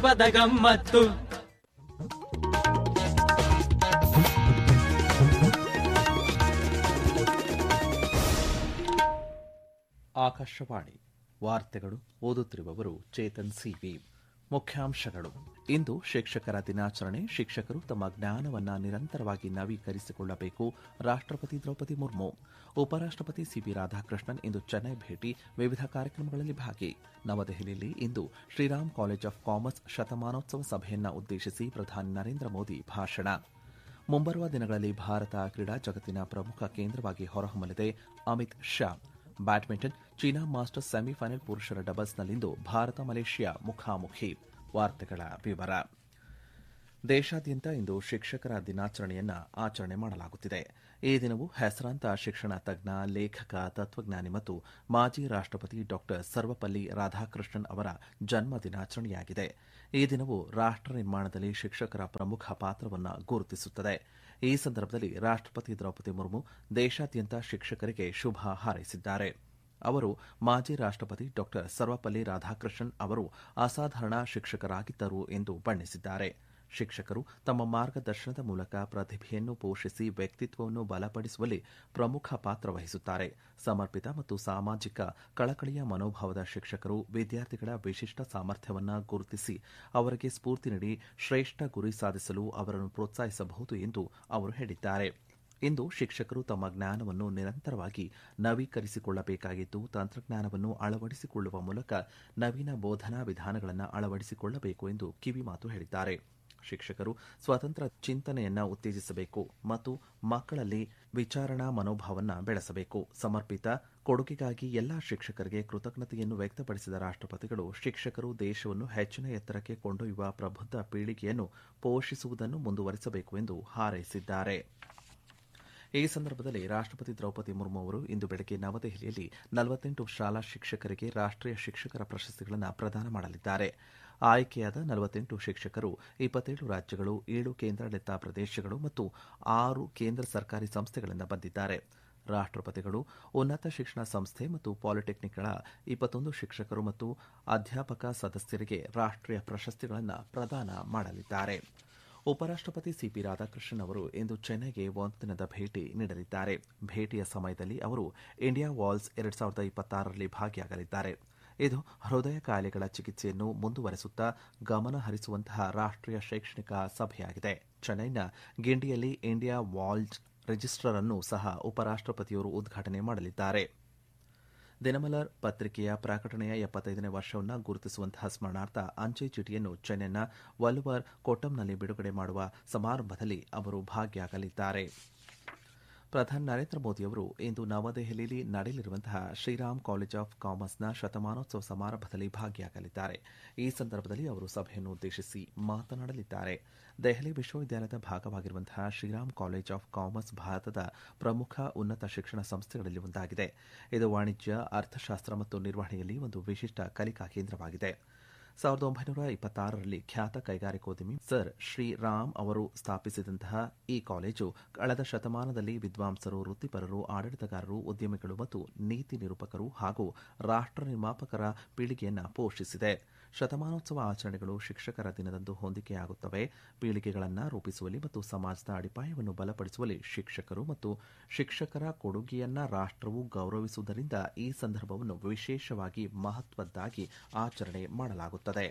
ಹಬ್ಬದ ಗಮ್ಮತ್ತು ಆಕಾಶವಾಣಿ ವಾರ್ತೆಗಳು ಓದುತ್ತಿರುವವರು ಚೇತನ್ ಸಿವಿ ಮುಖ್ಯಾಂಶಗಳು ಇಂದು ಶಿಕ್ಷಕರ ದಿನಾಚರಣೆ ಶಿಕ್ಷಕರು ತಮ್ಮ ಜ್ಞಾನವನ್ನ ನಿರಂತರವಾಗಿ ನವೀಕರಿಸಿಕೊಳ್ಳಬೇಕು ರಾಷ್ಟ್ರಪತಿ ದ್ರೌಪದಿ ಮುರ್ಮು ಉಪರಾಷ್ಟ್ರಪತಿ ಸಿಪಿ ರಾಧಾಕೃಷ್ಣನ್ ಇಂದು ಚೆನ್ನೈ ಭೇಟಿ ವಿವಿಧ ಕಾರ್ಯಕ್ರಮಗಳಲ್ಲಿ ಭಾಗಿ ನವದೆಹಲಿಯಲ್ಲಿ ಇಂದು ಶ್ರೀರಾಮ್ ಕಾಲೇಜ್ ಆಫ್ ಕಾಮರ್ಸ್ ಶತಮಾನೋತ್ಸವ ಸಭೆಯನ್ನ ಉದ್ದೇಶಿಸಿ ಪ್ರಧಾನಿ ನರೇಂದ್ರ ಮೋದಿ ಭಾಷಣ ಮುಂಬರುವ ದಿನಗಳಲ್ಲಿ ಭಾರತ ಕ್ರೀಡಾ ಜಗತ್ತಿನ ಪ್ರಮುಖ ಕೇಂದ್ರವಾಗಿ ಹೊರಹೊಮ್ಮಲಿದೆ Amit Shah badminton China Masters semifinal ಪುರುಷರ ಡಬಲ್ಸ್ನಲ್ಲಿಂದು ಭಾರತ ಮಲೇಷ್ಯಾ ಮುಖಾಮುಖಿ ವಾರ್ತೆಗಳ ವಿವರ ದೇಶಾದ್ಯಂತ ಇಂದು ಶಿಕ್ಷಕರ ದಿನಾಚರಣೆಯನ್ನ ಆಚರಣೆ ಮಾಡಲಾಗುತ್ತಿದೆ ಈ ದಿನವು ಹೆಸರಾಂತ ಶಿಕ್ಷಣ ತಜ್ಞ ಲೇಖಕ ತತ್ವಜ್ಞಾನಿ ಮತ್ತು ಮಾಜಿ ರಾಷ್ಟ್ರಪತಿ ಡಾ ಸರ್ವಪಲ್ಲಿ ರಾಧಾಕೃಷ್ಣನ್ ಅವರ ಜನ್ಮ ದಿನಾಚರಣೆಯಾಗಿದೆ ಈ ದಿನವು ರಾಷ್ಟ್ರ ನಿರ್ಮಾಣದಲ್ಲಿ ಶಿಕ್ಷಕರ ಪ್ರಮುಖ ಪಾತ್ರವನ್ನು ಗುರುತಿಸುತ್ತದೆ ಈ ಸಂದರ್ಭದಲ್ಲಿ ರಾಷ್ಟ್ರಪತಿ ದ್ರೌಪದಿ ಮುರ್ಮು ದೇಶಾದ್ಯಂತ ಶಿಕ್ಷಕರಿಗೆ ಶುಭ ಹಾರೈಸಿದ್ದಾರೆ ಅವರು ಮಾಜಿ ರಾಷ್ಟ್ರಪತಿ ಡಾ ಸರ್ವಪಲ್ಲಿ ರಾಧಾಕೃಷ್ಣನ್ ಅವರು ಅಸಾಧಾರಣ ಶಿಕ್ಷಕರಾಗಿದ್ದರು ಎಂದು ಬಣ್ಣಿಸಿದ್ದಾರೆ ಶಿಕ್ಷಕರು ತಮ್ಮ ಮಾರ್ಗದರ್ಶನದ ಮೂಲಕ ಪ್ರತಿಭೆಯನ್ನು ಪೋಷಿಸಿ ವ್ಯಕ್ತಿತ್ವವನ್ನು ಬಲಪಡಿಸುವಲ್ಲಿ ಪ್ರಮುಖ ಪಾತ್ರ ವಹಿಸುತ್ತಾರೆ ಸಮರ್ಪಿತ ಮತ್ತು ಸಾಮಾಜಿಕ ಕಳಕಳಿಯ ಮನೋಭಾವದ ಶಿಕ್ಷಕರು ವಿದ್ಯಾರ್ಥಿಗಳ ವಿಶಿಷ್ಟ ಸಾಮರ್ಥ್ಯವನ್ನು ಗುರುತಿಸಿ ಅವರಿಗೆ ಸ್ಫೂರ್ತಿ ನೀಡಿ ಶ್ರೇಷ್ಠ ಗುರಿ ಸಾಧಿಸಲು ಅವರನ್ನು ಪ್ರೋತ್ಸಾಹಿಸಬಹುದು ಎಂದು ಅವರು ಹೇಳಿದ್ದಾರೆ ಇಂದು ಶಿಕ್ಷಕರು ತಮ್ಮ ಜ್ಞಾನವನ್ನು ನಿರಂತರವಾಗಿ ನವೀಕರಿಸಿಕೊಳ್ಳಬೇಕಾಗಿದ್ದು ತಂತ್ರಜ್ಞಾನವನ್ನು ಅಳವಡಿಸಿಕೊಳ್ಳುವ ಮೂಲಕ ನವೀನ ಬೋಧನಾ ವಿಧಾನಗಳನ್ನು ಅಳವಡಿಸಿಕೊಳ್ಳಬೇಕು ಎಂದು ಕಿವಿಮಾತು ಹೇಳಿದ್ದಾರೆ ಶಿಕ್ಷಕರು ಸ್ವತಂತ್ರ ಚಿಂತನೆಯನ್ನ ಉತ್ತೇಜಿಸಬೇಕು ಮತ್ತು ಮಕ್ಕಳಲ್ಲಿ ವಿಚಾರಣಾ ಮನೋಭಾವವನ್ನು ಬೆಳೆಸಬೇಕು ಸಮರ್ಪಿತ ಕೊಡುಗೆಗಾಗಿ ಎಲ್ಲಾ ಶಿಕ್ಷಕರಿಗೆ ಕೃತಜ್ಞತೆಯನ್ನು ವ್ಯಕ್ತಪಡಿಸಿದ ರಾಷ್ಟ್ರಪತಿಗಳು ಶಿಕ್ಷಕರು ದೇಶವನ್ನು ಹೆಚ್ಚಿನ ಎತ್ತರಕ್ಕೆ ಕೊಂಡೊಯ್ಯುವ ಪ್ರಬುದ್ಧ ಪೀಳಿಗೆಯನ್ನು ಪೋಷಿಸುವುದನ್ನು ಮುಂದುವರಿಸಬೇಕು ಎಂದು ಹಾರೈಸಿದ್ದಾರೆ ಈ ಸಂದರ್ಭದಲ್ಲಿ ರಾಷ್ಟ್ರಪತಿ ದ್ರೌಪದಿ ಮುರ್ಮು ಅವರು ಇಂದು ಬೆಳಗ್ಗೆ ನವದೆಹಲಿಯಲ್ಲಿ ನಲವತ್ತೆಂಟು ಶಾಲಾ ಶಿಕ್ಷಕರಿಗೆ ರಾಷ್ಟೀಯ ಶಿಕ್ಷಕರ ಪ್ರಶಸ್ತಿಗಳನ್ನು ಪ್ರದಾನ ಮಾಡಲಿದ್ದಾರೆ ಆಯ್ಕೆಯಾದ ನಲವತ್ತೆಂಟು ಶಿಕ್ಷಕರು ಇಪ್ಪತ್ತೇಳು ರಾಜ್ಯಗಳು ಏಳು ಕೇಂದ್ರಾಡಳಿತ ಪ್ರದೇಶಗಳು ಮತ್ತು ಆರು ಕೇಂದ್ರ ಸರ್ಕಾರಿ ಸಂಸ್ಥೆಗಳಿಂದ ಬಂದಿದ್ದಾರೆ ರಾಷ್ಟ್ರಪತಿಗಳು ಉನ್ನತ ಶಿಕ್ಷಣ ಸಂಸ್ಥೆ ಮತ್ತು ಪಾಲಿಟೆಕ್ನಿಕ್ಗಳ ಇಪ್ಪತ್ತೊಂದು ಶಿಕ್ಷಕರು ಮತ್ತು ಅಧ್ಯಾಪಕ ಸದಸ್ಯರಿಗೆ ರಾಷ್ಟೀಯ ಪ್ರಶಸ್ತಿಗಳನ್ನು ಪ್ರದಾನ ಮಾಡಲಿದ್ದಾರೆ ಉಪರಾಷ್ಟಪತಿ ಸಿಪಿ ರಾಧಾಕೃಷ್ಣನ್ ಅವರು ಇಂದು ಚೆನ್ನೈಗೆ ಒಂದು ದಿನದ ಭೇಟಿ ನೀಡಲಿದ್ದಾರೆ ಭೇಟಿಯ ಸಮಯದಲ್ಲಿ ಅವರು ಇಂಡಿಯಾ ವಾಲ್ಸ್ ಎರಡ್ ಸಾವಿರದ ಇಪ್ಪತ್ತಾರರಲ್ಲಿ ಭಾಗಿಯಾಗಲಿದ್ದಾರೆ ಇದು ಹೃದಯ ಕಾಯಿಲೆಗಳ ಚಿಕಿತ್ಸೆಯನ್ನು ಮುಂದುವರೆಸುತ್ತಾ ಗಮನ ಹರಿಸುವಂತಹ ರಾಷ್ಟೀಯ ಶೈಕ್ಷಣಿಕ ಸಭೆಯಾಗಿದೆ ಚೆನ್ನೈನ ಗಿಂಡಿಯಲ್ಲಿ ಇಂಡಿಯಾ ವಾಲ್ಸ್ ರಿಜಿಸ್ಟರ್ ಅನ್ನು ಸಹ ಉಪರಾಷ್ಟಪತಿಯವರು ಉದ್ಘಾಟನೆ ಮಾಡಲಿದ್ದಾರೆ ದಿನಮಲರ್ ಪತ್ರಿಕೆಯ ಪ್ರಕಟಣೆಯ ಎಪ್ಪತ್ತೈದನೇ ವರ್ಷವನ್ನು ಗುರುತಿಸುವಂತಹ ಸ್ಮರಣಾರ್ಥ ಅಂಚೆ ಚೀಟಿಯನ್ನು ಚೆನ್ನೈನ ವಲ್ವರ್ ಕೊಟ್ಟಂನಲ್ಲಿ ಬಿಡುಗಡೆ ಮಾಡುವ ಸಮಾರಂಭದಲ್ಲಿ ಅವರು ಭಾಗಿಯಾಗಲಿದ್ದಾರೆ ಪ್ರಧಾನಿ ನರೇಂದ್ರ ಮೋದಿ ಅವರು ಇಂದು ನವದೆಹಲಿಯಲ್ಲಿ ನಡೆಯಲಿರುವಂತಹ ಶ್ರೀರಾಮ್ ಕಾಲೇಜ್ ಆಫ್ ಕಾಮರ್ಸ್ನ ಶತಮಾನೋತ್ಸವ ಸಮಾರಂಭದಲ್ಲಿ ಭಾಗಿಯಾಗಲಿದ್ದಾರೆ ಈ ಸಂದರ್ಭದಲ್ಲಿ ಅವರು ಸಭೆಯನ್ನು ಉದ್ದೇಶಿಸಿ ಮಾತನಾಡಲಿದ್ದಾರೆ ದೆಹಲಿ ವಿಶ್ವವಿದ್ಯಾಲಯದ ಭಾಗವಾಗಿರುವಂತಹ ಶ್ರೀರಾಮ್ ಕಾಲೇಜ್ ಆಫ್ ಕಾಮರ್ಸ್ ಭಾರತದ ಪ್ರಮುಖ ಉನ್ನತ ಶಿಕ್ಷಣ ಸಂಸ್ಥೆಗಳಲ್ಲಿ ಒಂದಾಗಿದೆ ಇದು ವಾಣಿಜ್ಯ ಅರ್ಥಶಾಸ್ತ್ರ ಮತ್ತು ನಿರ್ವಹಣೆಯಲ್ಲಿ ಒಂದು ವಿಶಿಷ್ಟ ಕಲಿಕಾ ಕೇಂದ್ರವಾಗಿದೆ ಸಾವಿರದ ಒಂಬೈನೂರ ಇಪ್ಪತ್ತಾರರಲ್ಲಿ ಖ್ಯಾತ ಕೈಗಾರಿಕೋದ್ಯಮಿ ಸರ್ ಶ್ರೀರಾಮ್ ಅವರು ಸ್ಥಾಪಿಸಿದಂತಹ ಈ ಕಾಲೇಜು ಕಳೆದ ಶತಮಾನದಲ್ಲಿ ವಿದ್ವಾಂಸರು ವೃತ್ತಿಪರರು ಆಡಳಿತಗಾರರು ಉದ್ಯಮಿಗಳು ಮತ್ತು ನೀತಿ ನಿರೂಪಕರು ಹಾಗೂ ರಾಷ್ಟ್ರ ನಿರ್ಮಾಪಕರ ಪೀಳಿಗೆಯನ್ನು ಪೋಷಿಸಿದೆ ಶತಮಾನೋತ್ಸವ ಆಚರಣೆಗಳು ಶಿಕ್ಷಕರ ದಿನದಂದು ಹೊಂದಿಕೆಯಾಗುತ್ತವೆ ಪೀಳಿಗೆಗಳನ್ನು ರೂಪಿಸುವಲ್ಲಿ ಮತ್ತು ಸಮಾಜದ ಅಡಿಪಾಯವನ್ನು ಬಲಪಡಿಸುವಲ್ಲಿ ಶಿಕ್ಷಕರು ಮತ್ತು ಶಿಕ್ಷಕರ ಕೊಡುಗೆಯನ್ನ ರಾಷ್ಟ್ರವು ಗೌರವಿಸುವುದರಿಂದ ಈ ಸಂದರ್ಭವನ್ನು ವಿಶೇಷವಾಗಿ ಮಹತ್ವದ್ದಾಗಿ ಆಚರಣೆ ಮಾಡಲಾಗುತ್ತದೆ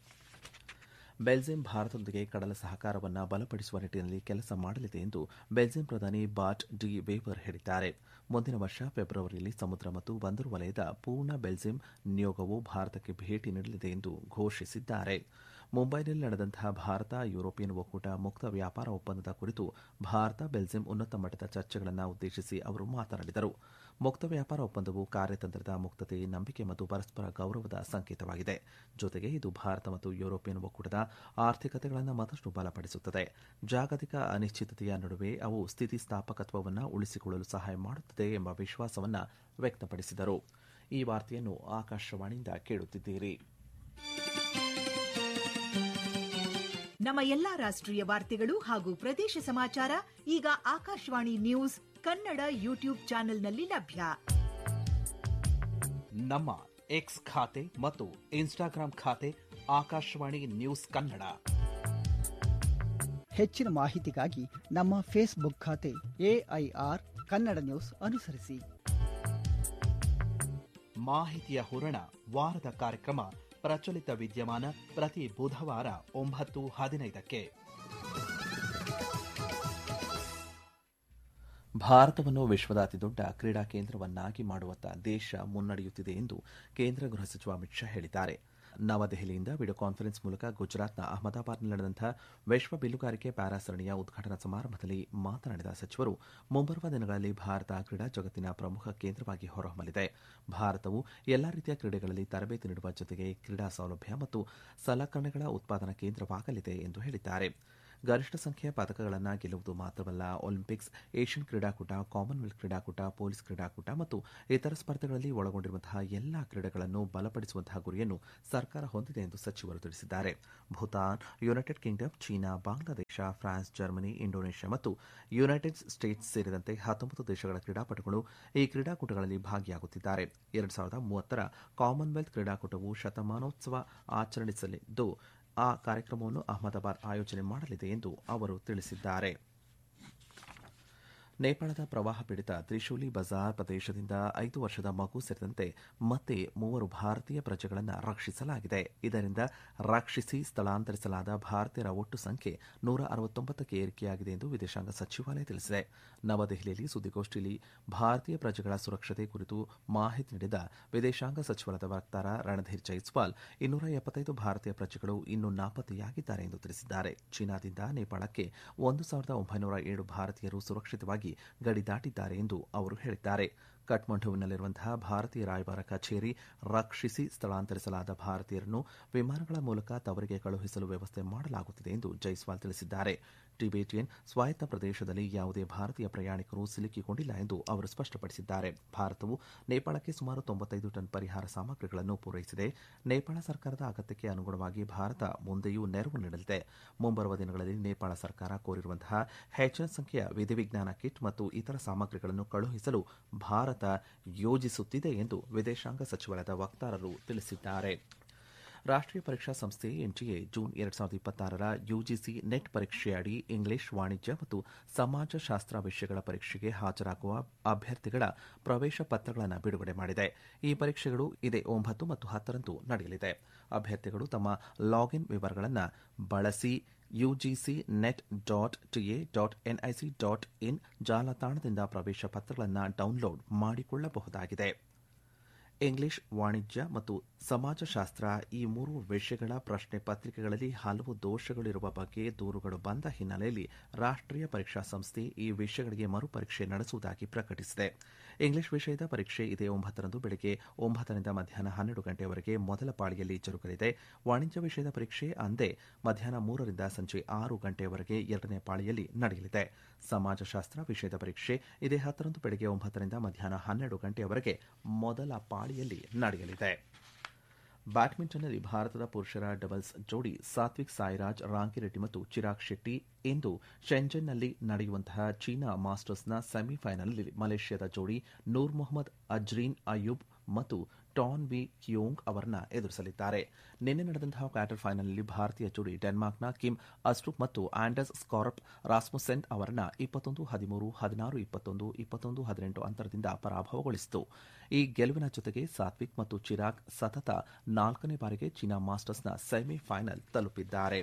ಬೆಲ್ಜಿಯಂ ಭಾರತದೊಂದಿಗೆ ಕಡಲ ಸಹಕಾರವನ್ನು ಬಲಪಡಿಸುವ ನಿಟ್ಟಿನಲ್ಲಿ ಕೆಲಸ ಮಾಡಲಿದೆ ಎಂದು ಬೆಲ್ಜಿಯಂ ಪ್ರಧಾನಿ ಬಾಟ್ ಡಿ ವೇವರ್ ಹೇಳಿದ್ದಾರೆ ಮುಂದಿನ ವರ್ಷ ಫೆಬ್ರವರಿಯಲ್ಲಿ ಸಮುದ್ರ ಮತ್ತು ಬಂದರು ವಲಯದ ಪೂರ್ಣ ಬೆಲ್ಜಿಯಂ ನಿಯೋಗವು ಭಾರತಕ್ಕೆ ಭೇಟಿ ನೀಡಲಿದೆ ಎಂದು ಘೋಷಿಸಿದ್ದಾರೆ ಮುಂಬೈನಲ್ಲಿ ನಡೆದಂತಹ ಭಾರತ ಯುರೋಪಿಯನ್ ಒಕ್ಕೂಟ ಮುಕ್ತ ವ್ಯಾಪಾರ ಒಪ್ಪಂದದ ಕುರಿತು ಭಾರತ ಬೆಲ್ಜಿಯಂ ಉನ್ನತ ಮಟ್ಟದ ಚರ್ಚೆಗಳನ್ನು ಉದ್ದೇಶಿಸಿ ಅವರು ಮಾತನಾಡಿದರು ಮುಕ್ತ ವ್ಯಾಪಾರ ಒಪ್ಪಂದವು ಕಾರ್ಯತಂತ್ರದ ಮುಕ್ತತೆ ನಂಬಿಕೆ ಮತ್ತು ಪರಸ್ಪರ ಗೌರವದ ಸಂಕೇತವಾಗಿದೆ ಜೊತೆಗೆ ಇದು ಭಾರತ ಮತ್ತು ಯುರೋಪಿಯನ್ ಒಕ್ಕೂಟದ ಆರ್ಥಿಕತೆಗಳನ್ನು ಮತ್ತಷ್ಟು ಬಲಪಡಿಸುತ್ತದೆ ಜಾಗತಿಕ ಅನಿಶ್ಚಿತತೆಯ ನಡುವೆ ಅವು ಸ್ಥಿತಿಸ್ಥಾಪಕತ್ವವನ್ನು ಉಳಿಸಿಕೊಳ್ಳಲು ಸಹಾಯ ಮಾಡುತ್ತದೆ ಎಂಬ ವಿಶ್ವಾಸವನ್ನು ವ್ಯಕ್ತಪಡಿಸಿದರು ಈ ವಾರ್ತೆಯನ್ನು ಆಕಾಶವಾಣಿಯಿಂದ ಕೇಳುತ್ತಿದ್ದೀರಿ ನಮ್ಮ ಎಲ್ಲಾ ರಾಷ್ಟ್ರೀಯ ವಾರ್ತೆಗಳು ಹಾಗೂ ಪ್ರದೇಶ ಸಮಾಚಾರ ಈಗ ಆಕಾಶವಾಣಿ ನ್ಯೂಸ್ ಕನ್ನಡ ಯೂಟ್ಯೂಬ್ ಚಾನೆಲ್ನಲ್ಲಿ ಲಭ್ಯ ನಮ್ಮ ಎಕ್ಸ್ ಖಾತೆ ಮತ್ತು ಇನ್ಸ್ಟಾಗ್ರಾಂ ಖಾತೆ ಆಕಾಶವಾಣಿ ನ್ಯೂಸ್ ಕನ್ನಡ ಹೆಚ್ಚಿನ ಮಾಹಿತಿಗಾಗಿ ನಮ್ಮ ಫೇಸ್ಬುಕ್ ಖಾತೆ ಎಐಆರ್ ಕನ್ನಡ ನ್ಯೂಸ್ ಅನುಸರಿಸಿ ಮಾಹಿತಿಯ ಹೂರಣ ವಾರದ ಕಾರ್ಯಕ್ರಮ ಪ್ರಚಲಿತ ವಿದ್ಯಮಾನ ಪ್ರತಿ ಬುಧವಾರ ಒಂಬತ್ತು ಹದಿನೈದಕ್ಕೆ ಭಾರತವನ್ನು ವಿಶ್ವದ ಅತಿದೊಡ್ಡ ಕ್ರೀಡಾ ಕೇಂದ್ರವನ್ನಾಗಿ ಮಾಡುವತ್ತ ದೇಶ ಮುನ್ನಡೆಯುತ್ತಿದೆ ಎಂದು ಕೇಂದ್ರ ಗೃಹ ಸಚಿವ ಅಮಿತ್ ಶಾ ಹೇಳಿದ್ದಾರೆ ನವದೆಹಲಿಯಿಂದ ವಿಡಿಯೋ ಕಾನ್ಫರೆನ್ಸ್ ಮೂಲಕ ಗುಜರಾತ್ನ ಅಹಮದಾಬಾದ್ನಲ್ಲಿ ನಡೆದಂತಹ ವಿಶ್ವ ಬಿಲ್ಲುಗಾರಿಕೆ ಪ್ಯಾರಾ ಸರಣಿಯ ಉದ್ಘಾಟನಾ ಸಮಾರಂಭದಲ್ಲಿ ಮಾತನಾಡಿದ ಸಚಿವರು ಮುಂಬರುವ ದಿನಗಳಲ್ಲಿ ಭಾರತ ಕ್ರೀಡಾ ಜಗತ್ತಿನ ಪ್ರಮುಖ ಕೇಂದ್ರವಾಗಿ ಹೊರಹೊಮ್ಮಲಿದೆ ಭಾರತವು ಎಲ್ಲಾ ರೀತಿಯ ಕ್ರೀಡೆಗಳಲ್ಲಿ ತರಬೇತಿ ನೀಡುವ ಜೊತೆಗೆ ಕ್ರೀಡಾ ಸೌಲಭ್ಯ ಮತ್ತು ಸಲಕರಣೆಗಳ ಉತ್ಪಾದನಾ ಕೇಂದ್ರವಾಗಲಿದೆ ಎಂದು ಹೇಳಿದ್ದಾರೆ ಗರಿಷ್ಠ ಸಂಖ್ಯೆಯ ಪದಕಗಳನ್ನು ಗೆಲ್ಲುವುದು ಮಾತ್ರವಲ್ಲ ಒಲಿಂಪಿಕ್ಸ್ ಏಷ್ಯನ್ ಕ್ರೀಡಾಕೂಟ ಕಾಮನ್ವೆಲ್ತ್ ಕ್ರೀಡಾಕೂಟ ಪೊಲೀಸ್ ಕ್ರೀಡಾಕೂಟ ಮತ್ತು ಇತರ ಸ್ಪರ್ಧೆಗಳಲ್ಲಿ ಒಳಗೊಂಡಿರುವಂತಹ ಎಲ್ಲಾ ಕ್ರೀಡೆಗಳನ್ನು ಬಲಪಡಿಸುವಂತಹ ಗುರಿಯನ್ನು ಸರ್ಕಾರ ಹೊಂದಿದೆ ಎಂದು ಸಚಿವರು ತಿಳಿಸಿದ್ದಾರೆ Bhutan United Kingdom China Bangladesh France Germany Indonesia ಮತ್ತು ಯುನೈಟೆಡ್ ಸ್ಟೇಟ್ಸ್ ಸೇರಿದಂತೆ ಹತ್ತೊಂಬತ್ತು ದೇಶಗಳ ಕ್ರೀಡಾಪಟುಗಳು ಈ ಕ್ರೀಡಾಕೂಟಗಳಲ್ಲಿ ಭಾಗಿಯಾಗುತ್ತಿದ್ದಾರೆ ಎರಡು ಸಾವಿರದ ಮೂವತ್ತರ ಕಾಮನ್ವೆಲ್ತ್ ಕ್ರೀಡಾಕೂಟವು ಶತಮಾನೋತ್ಸವ ಆಚರಿಸಲಿದ್ದು ಆ ಕಾರ್ಯಕ್ರಮವನ್ನು ಅಹಮದಾಬಾದ್ ಆಯೋಜನೆ ಮಾಡಲಿದೆ ಎಂದು ಅವರು ತಿಳಿಸಿದ್ದಾರೆ ನೇಪಾಳದ ಪ್ರವಾಹ ಪೀಡಿತ ತ್ರಿಶೂಲಿ ಬಜಾರ್ ಪ್ರದೇಶದಿಂದ ಐದು ವರ್ಷದ ಮಗು ಸೇರಿದಂತೆ ಮತ್ತೆ ಮೂವರು ಭಾರತೀಯ ಪ್ರಜೆಗಳನ್ನು ರಕ್ಷಿಸಲಾಗಿದೆ ಇದರಿಂದ ರಕ್ಷಿಸಿ ಸ್ಥಳಾಂತರಿಸಲಾದ ಭಾರತೀಯರ ಒಟ್ಟು ಸಂಖ್ಯೆ ನೂರ ಅರವತ್ತೊಂಬತ್ತಕ್ಕೆ ಏರಿಕೆಯಾಗಿದೆ ಎಂದು ವಿದೇಶಾಂಗ ಸಚಿವಾಲಯ ತಿಳಿಸಿದೆ ನವದೆಹಲಿಯಲ್ಲಿ ಸುದ್ದಿಗೋಷ್ಠಿಯಲ್ಲಿ ಭಾರತೀಯ ಪ್ರಜೆಗಳ ಸುರಕ್ಷತೆ ಕುರಿತು ಮಾಹಿತಿ ನೀಡಿದ ವಿದೇಶಾಂಗ ಸಚಿವಾಲಯದ ವಕ್ತಾರ ರಣಧೀರ್ ಜೈಸ್ವಾಲ್ ಇನ್ನೂರ ಎಪ್ಪತ್ತೈದು ಭಾರತೀಯ ಪ್ರಜೆಗಳು ಇನ್ನೂ ನಾಪತ್ತೆಯಾಗಿದ್ದಾರೆ ಎಂದು ತಿಳಿಸಿದ್ದಾರೆ ಚೀನಾದಿಂದ ನೇಪಾಳಕ್ಕೆ ಒಂದು ಸಾವಿರದ ಒಂಬೈನೂರ ಏಳು ಭಾರತೀಯರು ಸುರಕ್ಷಿತವಾಗಿ ಗಡಿ ದಾಟಿದ್ದಾರೆ ಎಂದು ಅವರು ಹೇಳಿದ್ದಾರೆ ಕಠ್ಮಂಡುವಿನಲ್ಲಿರುವಂತಹ ಭಾರತೀಯ ರಾಯಭಾರ ಕಚೇರಿ ರಕ್ಷಿಸಿ ಸ್ಥಳಾಂತರಿಸಲಾದ ಭಾರತೀಯರನ್ನು ವಿಮಾನಗಳ ಮೂಲಕ ತವರಿಗೆ ಕಳುಹಿಸಲು ವ್ಯವಸ್ಥೆ ಮಾಡಲಾಗುತ್ತಿದೆ ಎಂದು ಜೈಸ್ವಾಲ್ ತಿಳಿಸಿದ್ದಾರೆ ಟಿಬೇಟಿಯನ್ ಸ್ವಾಯತ್ತ ಪ್ರದೇಶದಲ್ಲಿ ಯಾವುದೇ ಭಾರತೀಯ ಪ್ರಯಾಣಿಕರು ಸಿಲುಕಿಕೊಂಡಿಲ್ಲ ಎಂದು ಅವರು ಸ್ಪಷ್ಟಪಡಿಸಿದ್ದಾರೆ ಭಾರತವು ನೇಪಾಳಕ್ಕೆ ಸುಮಾರು ತೊಂಬತ್ತೈದು ಟನ್ ಪರಿಹಾರ ಸಾಮಗ್ರಿಗಳನ್ನು ಪೂರೈಸಿದೆ ನೇಪಾಳ ಸರ್ಕಾರದ ಅಗತ್ಯಕ್ಕೆ ಅನುಗುಣವಾಗಿ ಭಾರತ ಮುಂದೆಯೂ ನೆರವು ನೀಡಲಿದೆ ಮುಂಬರುವ ದಿನಗಳಲ್ಲಿ ನೇಪಾಳ ಸರ್ಕಾರ ಕೋರಿರುವಂತಹ ಹೆಚ್ಚಿನ ಸಂಖ್ಯೆಯ ವಿಧಿವಿಜ್ಞಾನ ಕಿಟ್ ಮತ್ತು ಇತರ ಸಾಮಗ್ರಿಗಳನ್ನು ಕಳುಹಿಸಲು ಭಾರತ ಯೋಜಿಸುತ್ತಿದೆ ಎಂದು ವಿದೇಶಾಂಗ ಸಚಿವಾಲಯದ ವಕ್ತಾರರು ತಿಳಿಸಿದ್ದಾರೆ ರಾಷ್ಟೀಯ ಪರೀಕ್ಷಾ ಸಂಸ್ಥೆ ಎನ್ಟಿಎ ಜೂನ್ ಎರಡ್ ಸಾವಿರದ ಇಪ್ಪತ್ತಾರರ ಯುಜಿಸಿ ನೆಟ್ ಪರೀಕ್ಷೆಯಡಿ ಇಂಗ್ಲಿಷ್ ವಾಣಿಜ್ಯ ಮತ್ತು ಸಮಾಜಶಾಸ್ತ್ರ ವಿಷಯಗಳ ಪರೀಕ್ಷೆಗೆ ಹಾಜರಾಗುವ ಅಭ್ಯರ್ಥಿಗಳ ಪ್ರವೇಶ ಪತ್ರಗಳನ್ನು ಬಿಡುಗಡೆ ಮಾಡಿದೆ ಈ ಪರೀಕ್ಷೆಗಳು ಇದೇ ಒಂಬತ್ತು ಮತ್ತು ಹತ್ತರಂದು ನಡೆಯಲಿದೆ ಅಭ್ಯರ್ಥಿಗಳು ತಮ್ಮ ಲಾಗಿನ್ ವಿವರಗಳನ್ನು ಬಳಸಿ UGC net dot TA dot NIC dot in ಜಾಲತಾಣದಿಂದ ಪ್ರವೇಶ ಪತ್ರಗಳನ್ನು ಡೌನ್ಲೋಡ್ ಮಾಡಿಕೊಳ್ಳಬಹುದಾಗಿದೆ ಇಂಗ್ಲಿಷ್ ವಾಣಿಜ್ಯ ಮತ್ತು ಸಮಾಜಶಾಸ್ತ್ರ ಈ ಮೂರು ವಿಷಯಗಳ ಪ್ರಶ್ನೆ ಪತ್ರಿಕೆಗಳಲ್ಲಿ ಹಲವು ದೋಷಗಳಿರುವ ಬಗ್ಗೆ ದೂರುಗಳು ಬಂದ ಹಿನ್ನೆಲೆಯಲ್ಲಿ ರಾಷ್ಟೀಯ ಪರೀಕ್ಷಾ ಸಂಸ್ಥೆ ಈ ವಿಷಯಗಳಿಗೆ ಮರುಪರೀಕ್ಷೆ ನಡೆಸುವುದಾಗಿ ಪ್ರಕಟಿಸಿದೆ ಇಂಗ್ಲಿಷ್ ವಿಷಯದ ಪರೀಕ್ಷೆ ಇದೇ ಒಂಬತ್ತರಂದು ಬೆಳಗ್ಗೆ ಒಂಬತ್ತರಿಂದ ಮಧ್ಯಾಹ್ನ ಹನ್ನೆರಡು ಗಂಟೆಯವರೆಗೆ ಮೊದಲ ಪಾಳಿಯಲ್ಲಿ ಜರುಗಲಿದೆ ವಾಣಿಜ್ಯ ವಿಷಯದ ಪರೀಕ್ಷೆ ಅಂದೇ ಮಧ್ಯಾಹ್ನ ಮೂರರಿಂದ ಸಂಜೆ ಆರು ಗಂಟೆಯವರೆಗೆ ಎರಡನೇ ಪಾಳಿಯಲ್ಲಿ ನಡೆಯಲಿದೆ ಸಮಾಜಶಾಸ್ತ್ರ ವಿಷಯದ ಪರೀಕ್ಷೆ ಇದೇ ಹತ್ತರಂದು ಬೆಳಗ್ಗೆ ಒಂಬತ್ತರಿಂದ ಮಧ್ಯಾಹ್ನ ಹನ್ನೆರಡು ಗಂಟೆಯವರೆಗೆ ಮೊದಲ ಪಾಳಿಯಲ್ಲಿ ನಡೆಯಲಿದೆ ಬ್ಯಾಡ್ಮಿಂಟನ್ನಲ್ಲಿ ಭಾರತದ ಪುರುಷರ ಡಬಲ್ಸ್ ಜೋಡಿ ಸಾತ್ವಿಕ್ ಸಾಯಿರಾಜ್ ರಾಂಕಿರೆಡ್ಡಿ ಮತ್ತು ಚಿರಾಗ್ ಶೆಟ್ಟಿ ಇಂದು ಶೆಂಜನ್ನಲ್ಲಿ ನಡೆಯುವಂತಹ ಚೀನಾ ಮಾಸ್ಟರ್ಸ್ನ ಸೆಮಿಫೈನಲ್ನಲ್ಲಿ ಮಲೇಷ್ಯಾದ ಜೋಡಿ ನೂರ್ ಮೊಹಮ್ಮದ್ ಅಜ್ರೀನ್ ಅಯೂಬ್ ಮತ್ತು ಟಾನ್ ವಿ ಕಿಯೋಂಗ್ ಅವರನ್ನ ಎದುರಿಸಲಿದ್ದಾರೆ ನಿನ್ನೆ ನಡೆದಂತಹ ಕ್ವಾರ್ಟರ್ ಫೈನಲ್ನಲ್ಲಿ ಭಾರತೀಯ ಜೋಡಿ ಡೆನ್ಮಾರ್ಕ್ನ ಕಿಮ್ ಅಸ್ಟ್ರುಪ್ ಮತ್ತು ಆಂಡರ್ಸ್ ಸ್ಕಾರಪ್ ರಾಸ್ಮುಸೆನ್ ಅವರನ್ನ ಇಪ್ಪತ್ತೊಂದು ಹದಿಮೂರು ಹದಿನಾರು ಇಪ್ಪತ್ತೊಂದು ಇಪ್ಪತ್ತೊಂದು ಹದಿನೆಂಟು ಅಂತರದಿಂದ ಪರಾಭವಗೊಳಿಸಿತು ಈ ಗೆಲುವಿನ ಜೊತೆಗೆ ಸಾತ್ವಿಕ್ ಮತ್ತು ಚಿರಾಗ್ ಸತತ ನಾಲ್ಕನೇ ಬಾರಿಗೆ ಚೀನಾ ಮಾಸ್ಟರ್ಸ್ನ ಸೆಮಿಫೈನಲ್ ತಲುಪಿದ್ದಾರೆ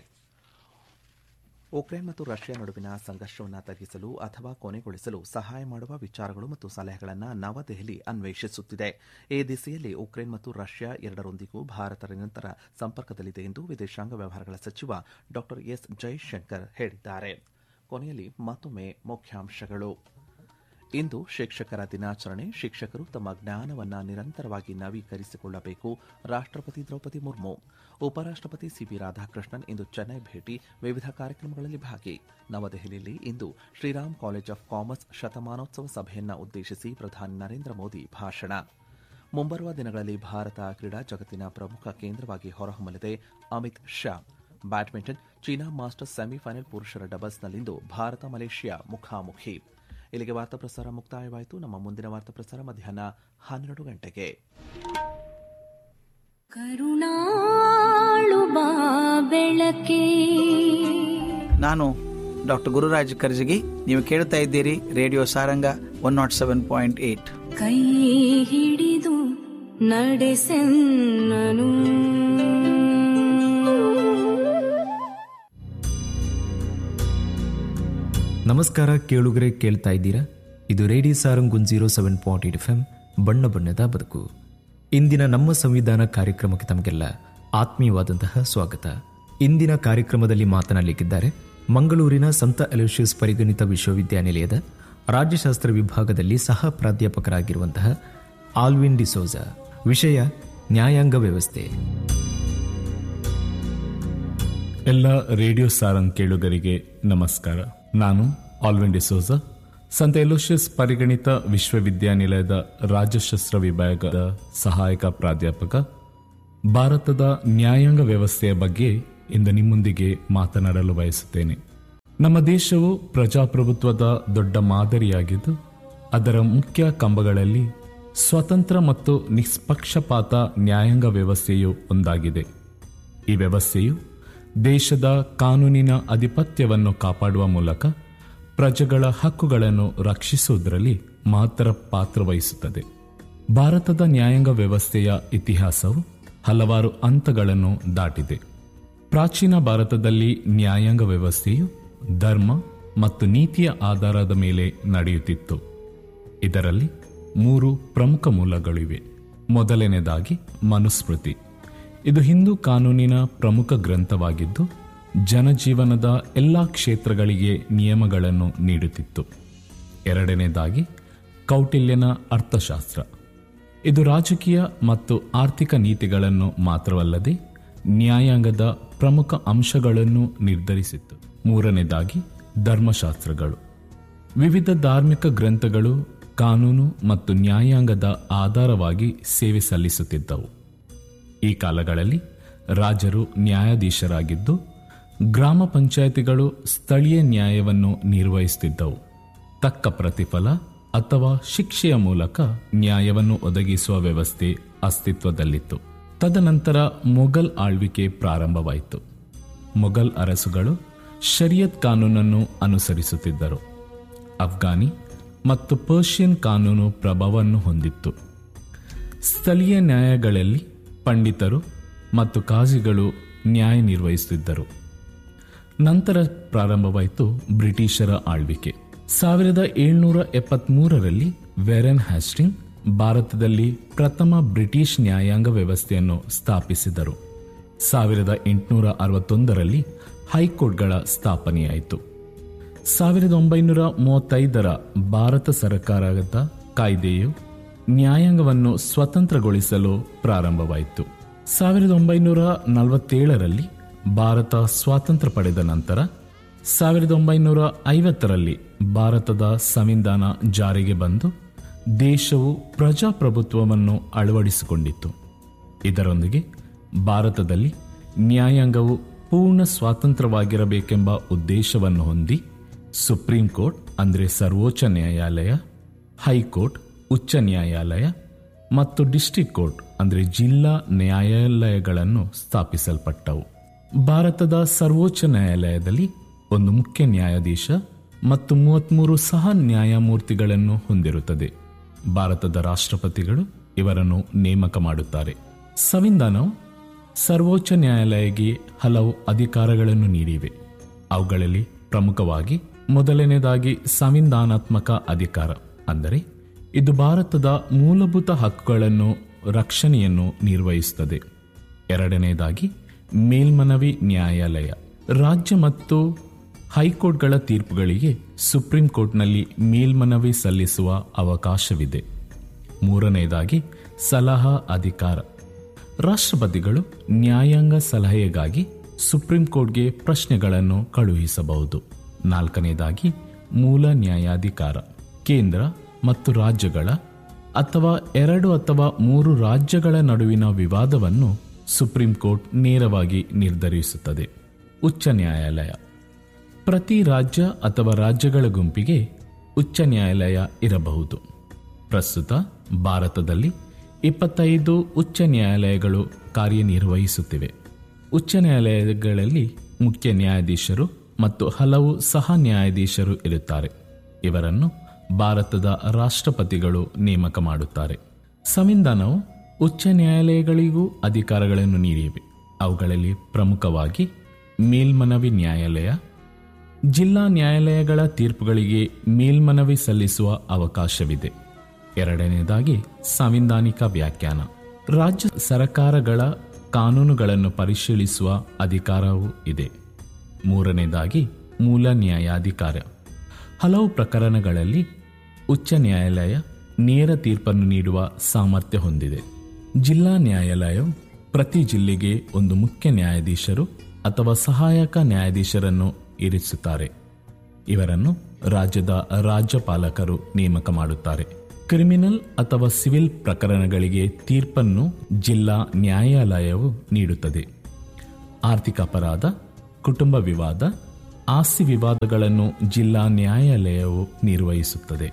ಉಕ್ರೇನ್ ಮತ್ತು ರಷ್ಯಾ ನಡುವಿನ ಸಂಘರ್ಷವನ್ನು ತಗ್ಗಿಸಲು ಅಥವಾ ಕೊನೆಗೊಳಿಸಲು ಸಹಾಯ ಮಾಡುವ ವಿಚಾರಗಳು ಮತ್ತು ಸಲಹೆಗಳನ್ನು ನವದೆಹಲಿ ಅನ್ವೇಷಿಸುತ್ತಿದೆ ಈ ದಿಸೆಯಲ್ಲಿ ಉಕ್ರೇನ್ ಮತ್ತು ರಷ್ಯಾ ಎರಡರೊಂದಿಗೂ ಭಾರತ ನಿರಂತರ ಸಂಪರ್ಕದಲ್ಲಿದೆ ಎಂದು ವಿದೇಶಾಂಗ ವ್ಯವಹಾರಗಳ ಸಚಿವ ಡಾ ಎಸ್ ಜೈಶಂಕರ್ ಹೇಳಿದ್ದಾರೆ ಕೊನೆಯಲ್ಲಿ ಮತ್ತೊಮ್ಮೆ ಮುಖ್ಯಾಂಶಗಳು ಇಂದು ಶಿಕ್ಷಕರ ದಿನಾಚರಣೆ ಶಿಕ್ಷಕರು ತಮ್ಮ ಜ್ಞಾನವನ್ನು ನಿರಂತರವಾಗಿ ನವೀಕರಿಸಿಕೊಳ್ಳಬೇಕು ರಾಷ್ಟಪತಿ ದ್ರೌಪದಿ ಮುರ್ಮು ಉಪರಾಷ್ಟಪತಿ ಸಿಬಿ ರಾಧಾಕೃಷ್ಣನ್ ಇಂದು ಚೆನ್ನೈ ಭೇಟಿ ವಿವಿಧ ಕಾರ್ಯಕ್ರಮಗಳಲ್ಲಿ ಭಾಗಿ ನವದೆಹಲಿಯಲ್ಲಿ ಇಂದು ಶ್ರೀರಾಮ್ ಕಾಲೇಜ್ ಆಫ್ ಕಾಮರ್ಸ್ ಶತಮಾನೋತ್ಸವ ಸಭೆಯನ್ನ ಉದ್ದೇಶಿಸಿ ಪ್ರಧಾನಿ ನರೇಂದ್ರ ಮೋದಿ ಭಾಷಣ ಮುಂಬರುವ ದಿನಗಳಲ್ಲಿ ಭಾರತ ಕ್ರೀಡಾ ಜಗತ್ತಿನ ಪ್ರಮುಖ ಕೇಂದ್ರವಾಗಿ ಹೊರಹೊಮ್ಮಲಿದೆ Amit Shah badminton China Masters semifinal ಪುರುಷರ ಡಬಲ್ಸ್ನಲ್ಲಿಂದು ಭಾರತ ಮಲೇಷ್ಯಾ ಮುಖಾಮುಖಿ ಇಲ್ಲಿಗೆ ವಾರ್ತಾ ಪ್ರಸಾರ ಮುಕ್ತಾಯವಾಯಿತು ನಮ್ಮ ಮುಂದಿನ ವಾರ್ತಾ ಪ್ರಸಾರ ಮಧ್ಯಾಹ್ನ ಹನ್ನೆರಡು ಗಂಟೆಗೆ ಕರುಣಾ ಬಾಳು ಬಾ ಬೆಳಕೆ ನಾನು ಡಾಕ್ಟರ್ ಗುರುರಾಜ್ ಕರ್ಜಗಿ ನೀವು ಕೇಳ್ತಾ ಇದ್ದೀರಿ radio Saranga one naught seven point eight ಕೈ ಹಿಡಿದು ನಡೆಸೆನ್ನನು ನಮಸ್ಕಾರ ಕೇಳುಗರೆ ಕೇಳ್ತಾ ಇದ್ದೀರಾ ಇದು radio Sarang one zero seven point eight F M ಬಣ್ಣ ಬಣ್ಣದ ಬದುಕು ಇಂದಿನ ನಮ್ಮ ಸಂವಿಧಾನ ಕಾರ್ಯಕ್ರಮಕ್ಕೆ ತಮಗೆಲ್ಲ ಆತ್ಮೀಯವಾದಂತಹ ಸ್ವಾಗತ ಇಂದಿನ ಕಾರ್ಯಕ್ರಮದಲ್ಲಿ ಮಾತನಾಡಲಿಕ್ಕಿದ್ದಾರೆ ಮಂಗಳೂರಿನ ಸಂತ ಅಲೋಷಿಯಸ್ ಪರಿಗಣಿತ ವಿಶ್ವವಿದ್ಯಾನಿಲಯದ ರಾಜ್ಯಶಾಸ್ತ್ರ ವಿಭಾಗದಲ್ಲಿ ಸಹ ಪ್ರಾಧ್ಯಾಪಕರಾಗಿರುವಂತಹ ಆಲ್ವಿನ್ ಡಿಸೋಜಾ ವಿಷಯ ನ್ಯಾಯಾಂಗ ವ್ಯವಸ್ಥೆ ಎಲ್ಲ ರೇಡಿಯೋ ಸಾರಂಗ್ ಕೇಳುಗರಿಗೆ ನಮಸ್ಕಾರ ನಾನು ಆಲ್ವಿನ್ ಡಿಸೋಜ ಸಂತ ಎಲೋಷಿಯಸ್ ಪರಿಗಣಿತ ವಿಶ್ವವಿದ್ಯಾನಿಲಯದ ರಾಜ್ಯಶಾಸ್ತ್ರ ವಿಭಾಗದ ಸಹಾಯಕ ಪ್ರಾಧ್ಯಾಪಕ ಭಾರತದ ನ್ಯಾಯಾಂಗ ವ್ಯವಸ್ಥೆಯ ಬಗ್ಗೆ ಇಂದು ನಿಮ್ಮೊಂದಿಗೆ ಮಾತನಾಡಲು ಬಯಸುತ್ತೇನೆ ನಮ್ಮ ದೇಶವು ಪ್ರಜಾಪ್ರಭುತ್ವದ ದೊಡ್ಡ ಮಾದರಿಯಾಗಿದ್ದು ಅದರ ಮುಖ್ಯ ಕಂಬಗಳಲ್ಲಿ ಸ್ವತಂತ್ರ ಮತ್ತು ನಿಷ್ಪಕ್ಷಪಾತ ನ್ಯಾಯಾಂಗ ವ್ಯವಸ್ಥೆಯು ಒಂದಾಗಿದೆ ಈ ವ್ಯವಸ್ಥೆಯು ದೇಶದ ಕಾನೂನಿನ ಅಧಿಪತ್ಯವನ್ನು ಕಾಪಾಡುವ ಮೂಲಕ ಪ್ರಜೆಗಳ ಹಕ್ಕುಗಳನ್ನು ರಕ್ಷಿಸುವುದರಲ್ಲಿ ಮಹತ್ತರ ಪಾತ್ರ ವಹಿಸುತ್ತದೆ ಭಾರತದ ನ್ಯಾಯಾಂಗ ವ್ಯವಸ್ಥೆಯ ಇತಿಹಾಸವು ಹಲವಾರು ಹಂತಗಳನ್ನು ದಾಟಿದೆ ಪ್ರಾಚೀನ ಭಾರತದಲ್ಲಿ ನ್ಯಾಯಾಂಗ ವ್ಯವಸ್ಥೆಯು ಧರ್ಮ ಮತ್ತು ನೀತಿಯ ಆಧಾರದ ಮೇಲೆ ನಡೆಯುತ್ತಿತ್ತು ಇದರಲ್ಲಿ ಮೂರು ಪ್ರಮುಖ ಮೂಲಗಳಿವೆ ಮೊದಲನೇದಾಗಿ ಮನುಸ್ಮೃತಿ ಇದು ಹಿಂದೂ ಕಾನೂನಿನ ಪ್ರಮುಖ ಗ್ರಂಥವಾಗಿದ್ದು ಜನಜೀವನದ ಎಲ್ಲ ಕ್ಷೇತ್ರಗಳಿಗೆ ನಿಯಮಗಳನ್ನು ನೀಡುತ್ತಿತ್ತು ಎರಡನೇದಾಗಿ ಕೌಟಿಲ್ಯನ ಅರ್ಥಶಾಸ್ತ್ರ ಇದು ರಾಜಕೀಯ ಮತ್ತು ಆರ್ಥಿಕ ನೀತಿಗಳನ್ನು ಮಾತ್ರವಲ್ಲದೆ ನ್ಯಾಯಾಂಗದ ಪ್ರಮುಖ ಅಂಶಗಳನ್ನು ನಿರ್ಧರಿಸಿತ್ತು ಮೂರನೇದಾಗಿ ಧರ್ಮಶಾಸ್ತ್ರಗಳು ವಿವಿಧ ಧಾರ್ಮಿಕ ಗ್ರಂಥಗಳು ಕಾನೂನು ಮತ್ತು ನ್ಯಾಯಾಂಗದ ಆಧಾರವಾಗಿ ಸೇವೆ ಸಲ್ಲಿಸುತ್ತಿದ್ದವು ಈ ಕಾಲಗಳಲ್ಲಿ ರಾಜರು ನ್ಯಾಯಾಧೀಶರಾಗಿದ್ದು ಗ್ರಾಮ ಪಂಚಾಯಿತಿಗಳು ಸ್ಥಳೀಯ ನ್ಯಾಯವನ್ನು ನಿರ್ವಹಿಸುತ್ತಿದ್ದವು ತಕ್ಕ ಪ್ರತಿಫಲ ಅಥವಾ ಶಿಕ್ಷೆಯ ಮೂಲಕ ನ್ಯಾಯವನ್ನು ಒದಗಿಸುವ ವ್ಯವಸ್ಥೆ ಅಸ್ತಿತ್ವದಲ್ಲಿತ್ತು ತದನಂತರ ಮೊಘಲ್ ಆಳ್ವಿಕೆ ಪ್ರಾರಂಭವಾಯಿತು ಮೊಘಲ್ ಅರಸುಗಳು ಶರಿಯತ್ ಕಾನೂನನ್ನು ಅನುಸರಿಸುತ್ತಿದ್ದರು ಅಫ್ಘಾನಿ ಮತ್ತು ಪರ್ಷಿಯನ್ ಕಾನೂನು ಪ್ರಭಾವವನ್ನು ಹೊಂದಿತ್ತು ಸ್ಥಳೀಯ ನ್ಯಾಯಗಳಲ್ಲಿ ಪಂಡಿತರು ಮತ್ತು ಕಾಜಿಗಳು ನ್ಯಾಯ ನಿರ್ವಹಿಸುತ್ತಿದ್ದರು ನಂತರ ಪ್ರಾರಂಭವಾಯಿತು ಬ್ರಿಟಿಷರ ಆಳ್ವಿಕೆ ಸಾವಿರದ ಏಳ್ನೂರ ಎಪ್ಪತ್ಮೂರರಲ್ಲಿ ವೆರೆನ್ ಹ್ಯಾಸ್ಟಿಂಗ್ ಭಾರತದಲ್ಲಿ ಪ್ರಥಮ ಬ್ರಿಟಿಷ್ ನ್ಯಾಯಾಂಗ ವ್ಯವಸ್ಥೆಯನ್ನು ಸ್ಥಾಪಿಸಿದರು ಸಾವಿರದ ಎಂಟುನೂರ ಅರವತ್ತೊಂದರಲ್ಲಿ ಹೈಕೋರ್ಟ್ಗಳ ಸ್ಥಾಪನೆಯಾಯಿತು ಸಾವಿರದ ಒಂಬೈನೂರ ಮೂವತ್ತೈದರ ಭಾರತ ಸರ್ಕಾರದ ಕಾಯ್ದೆಯು ನ್ಯಾಯಾಂಗವನ್ನು ಸ್ವತಂತ್ರಗೊಳಿಸಲು ಪ್ರಾರಂಭವಾಯಿತು ಸಾವಿರದ ಒಂಬೈನೂರ ನಲವತ್ತೇಳರಲ್ಲಿ ಭಾರತ ಸ್ವಾತಂತ್ರ್ಯ ಪಡೆದ ನಂತರ ಸಾವಿರದ ಒಂಬೈನೂರ ಐವತ್ತರಲ್ಲಿ ಭಾರತದ ಸಂವಿಧಾನ ಜಾರಿಗೆ ಬಂದು ದೇಶವು ಪ್ರಜಾಪ್ರಭುತ್ವವನ್ನು ಅಳವಡಿಸಿಕೊಂಡಿತ್ತು ಇದರೊಂದಿಗೆ ಭಾರತದಲ್ಲಿ ನ್ಯಾಯಾಂಗವು ಪೂರ್ಣ ಸ್ವಾತಂತ್ರ್ಯವಾಗಿರಬೇಕೆಂಬ ಉದ್ದೇಶವನ್ನು ಹೊಂದಿ ಸುಪ್ರೀಂ ಕೋರ್ಟ್ ಅಂದರೆ ಸರ್ವೋಚ್ಚ ನ್ಯಾಯಾಲಯ ಹೈಕೋರ್ಟ್ ಉಚ್ಚ ನ್ಯಾಯಾಲಯ ಮತ್ತು ಡಿಸ್ಟ್ರಿಕ್ಟ್ ಕೋರ್ಟ್ ಅಂದರೆ ಜಿಲ್ಲಾ ನ್ಯಾಯಾಲಯಗಳನ್ನು ಸ್ಥಾಪಿಸಲ್ಪಟ್ಟವು ಭಾರತದ ಸರ್ವೋಚ್ಚ ನ್ಯಾಯಾಲಯದಲ್ಲಿ ಒಂದು ಮುಖ್ಯ ನ್ಯಾಯಾಧೀಶ ಮತ್ತು ಮೂವತ್ಮೂರು ಸಹ ನ್ಯಾಯಮೂರ್ತಿಗಳನ್ನು ಹೊಂದಿರುತ್ತದೆ ಭಾರತದ ರಾಷ್ಟ್ರಪತಿಗಳು ಇವರನ್ನು ನೇಮಕ ಮಾಡುತ್ತಾರೆ ಸಂವಿಧಾನವು ಸರ್ವೋಚ್ಚ ನ್ಯಾಯಾಲಯಕ್ಕೆ ಹಲವು ಅಧಿಕಾರಗಳನ್ನು ನೀಡಿವೆ ಅವುಗಳಲ್ಲಿ ಪ್ರಮುಖವಾಗಿ ಮೊದಲನೇದಾಗಿ ಸಂವಿಧಾನಾತ್ಮಕ ಅಧಿಕಾರ ಅಂದರೆ ಇದು ಭಾರತದ ಮೂಲಭೂತ ಹಕ್ಕುಗಳನ್ನು ರಕ್ಷಣೆಯನ್ನು ನಿರ್ವಹಿಸುತ್ತದೆ ಎರಡನೇದಾಗಿ ಮೇಲ್ಮನವಿ ನ್ಯಾಯಾಲಯ ರಾಜ್ಯ ಮತ್ತು ಹೈಕೋರ್ಟ್ಗಳ ತೀರ್ಪುಗಳಿಗೆ ಸುಪ್ರೀಂ ಕೋರ್ಟ್ನಲ್ಲಿ ಮೇಲ್ಮನವಿ ಸಲ್ಲಿಸುವ ಅವಕಾಶವಿದೆ ಮೂರನೆಯದಾಗಿ ಸಲಹಾ ಅಧಿಕಾರ ರಾಷ್ಟ್ರಪತಿಗಳು ನ್ಯಾಯಾಂಗ ಸಲಹೆಗಾಗಿ ಸುಪ್ರೀಂ ಕೋರ್ಟ್ಗೆ ಪ್ರಶ್ನೆಗಳನ್ನು ಕಳುಹಿಸಬಹುದು ನಾಲ್ಕನೇದಾಗಿ ಮೂಲ ನ್ಯಾಯಾಧಿಕಾರ ಕೇಂದ್ರ ಮತ್ತು ರಾಜ್ಯಗಳ ಅಥವಾ ಎರಡು ಅಥವಾ ಮೂರು ರಾಜ್ಯಗಳ ನಡುವಿನ ವಿವಾದವನ್ನು ಸುಪ್ರೀಂ ಕೋರ್ಟ್ ನೇರವಾಗಿ ನಿರ್ಧರಿಸುತ್ತದೆ ಉಚ್ಚ ನ್ಯಾಯಾಲಯ ಪ್ರತಿ ರಾಜ್ಯ ಅಥವಾ ರಾಜ್ಯಗಳ ಗುಂಪಿಗೆ ಉಚ್ಚ ನ್ಯಾಯಾಲಯ ಇರಬಹುದು ಪ್ರಸ್ತುತ ಭಾರತದಲ್ಲಿ ಇಪ್ಪತ್ತೈದು ಉಚ್ಚ ನ್ಯಾಯಾಲಯಗಳು ಕಾರ್ಯನಿರ್ವಹಿಸುತ್ತಿವೆ ಉಚ್ಚ ನ್ಯಾಯಾಲಯಗಳಲ್ಲಿ ಮುಖ್ಯ ನ್ಯಾಯಾಧೀಶರು ಮತ್ತು ಹಲವು ಸಹ ನ್ಯಾಯಾಧೀಶರು ಇರುತ್ತಾರೆ ಇವರನ್ನು ಭಾರತದ ರಾಷ್ಟ್ರಪತಿಗಳು ನೇಮಕ ಮಾಡುತ್ತಾರೆ ಸಂವಿಧಾನವು ಉಚ್ಚ ನ್ಯಾಯಾಲಯಗಳಿಗೂ ಅಧಿಕಾರಗಳನ್ನು ನೀಡಿವೆ ಅವುಗಳಲ್ಲಿ ಪ್ರಮುಖವಾಗಿ ಮೇಲ್ಮನವಿ ನ್ಯಾಯಾಲಯ ಜಿಲ್ಲಾ ನ್ಯಾಯಾಲಯಗಳ ತೀರ್ಪುಗಳಿಗೆ ಮೇಲ್ಮನವಿ ಸಲ್ಲಿಸುವ ಅವಕಾಶವಿದೆ ಎರಡನೇದಾಗಿ ಸಾಂವಿಧಾನಿಕ ವ್ಯಾಖ್ಯಾನ ರಾಜ್ಯ ಸರ್ಕಾರಗಳ ಕಾನೂನುಗಳನ್ನು ಪರಿಶೀಲಿಸುವ ಅಧಿಕಾರವೂ ಇದೆ ಮೂರನೇದಾಗಿ ಮೂಲ ನ್ಯಾಯಾಧಿಕಾರ ಹಲವು ಪ್ರಕರಣಗಳಲ್ಲಿ ಉಚ್ಚ ನ್ಯಾಯಾಲಯ ನೇರ ತೀರ್ಪನ್ನು ನೀಡುವ ಸಾಮರ್ಥ್ಯ ಹೊಂದಿದೆ ಜಿಲ್ಲಾ ನ್ಯಾಯಾಲಯವು ಪ್ರತಿ ಜಿಲ್ಲೆಗೆ ಒಂದು ಮುಖ್ಯ ನ್ಯಾಯಾಧೀಶರು ಅಥವಾ ಸಹಾಯಕ ನ್ಯಾಯಾಧೀಶರನ್ನು ಇರಿಸುತ್ತಾರೆ ಇವರನ್ನು ರಾಜ್ಯದ ರಾಜ್ಯಪಾಲಕರು ನೇಮಕ ಮಾಡುತ್ತಾರೆ ಕ್ರಿಮಿನಲ್ ಅಥವಾ ಸಿವಿಲ್ ಪ್ರಕರಣಗಳಿಗೆ ತೀರ್ಪನ್ನು ಜಿಲ್ಲಾ ನ್ಯಾಯಾಲಯವು ನೀಡುತ್ತದೆ ಆರ್ಥಿಕ ಅಪರಾಧ ಕುಟುಂಬ ವಿವಾದ ಆಸ್ತಿ ವಿವಾದಗಳನ್ನು ಜಿಲ್ಲಾ ನ್ಯಾಯಾಲಯವು ನಿರ್ವಹಿಸುತ್ತದೆ